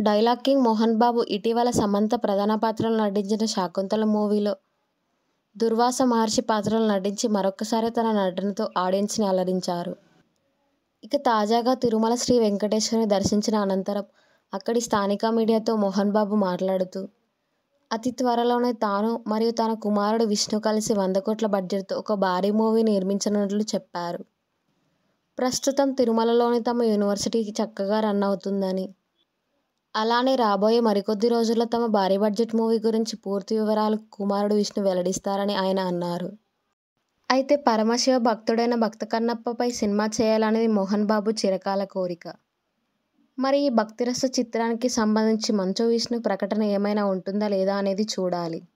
dialogue king Mohan బాబు ఇటీవల సమంత ప్రధాన పాత్రలో నటించిన శాకుంతల మూవీలో దుర్వాస మహర్షి పాత్రలో నటించి మరొకసారి తన నటనతో ఆడియన్స్ని అలరించారు ఇక తాజాగా తిరుమల శ్రీ వెంకటేశ్వరుని దర్శించిన అనంతరం అక్కడి స్థానిక మీడియాతో మోహన్ బాబు మాట్లాడుతూ అతి త్వరలోనే తాను మరియు తన కుమారుడు విష్ణు కలిసి వంద కోట్ల బడ్జెట్తో ఒక భారీ మూవీ నిర్మించనున్నట్లు చెప్పారు ప్రస్తుతం తిరుమలలోని తమ యూనివర్సిటీకి చక్కగా రన్ అవుతుందని అలానే రాబోయే మరికొద్ది రోజుల్లో తమ భారీ బడ్జెట్ మూవీ గురించి పూర్తి వివరాలు కుమారుడు విష్ణు వెల్లడిస్తారని ఆయన అన్నారు అయితే పరమశివ భక్తుడైన భక్త కన్నప్పపై సినిమా చేయాలనేది మోహన్ బాబు చిరకాల కోరిక మరి ఈ భక్తిరస చిత్రానికి సంబంధించి మంచు విష్ణు ప్రకటన ఏమైనా ఉంటుందా లేదా అనేది చూడాలి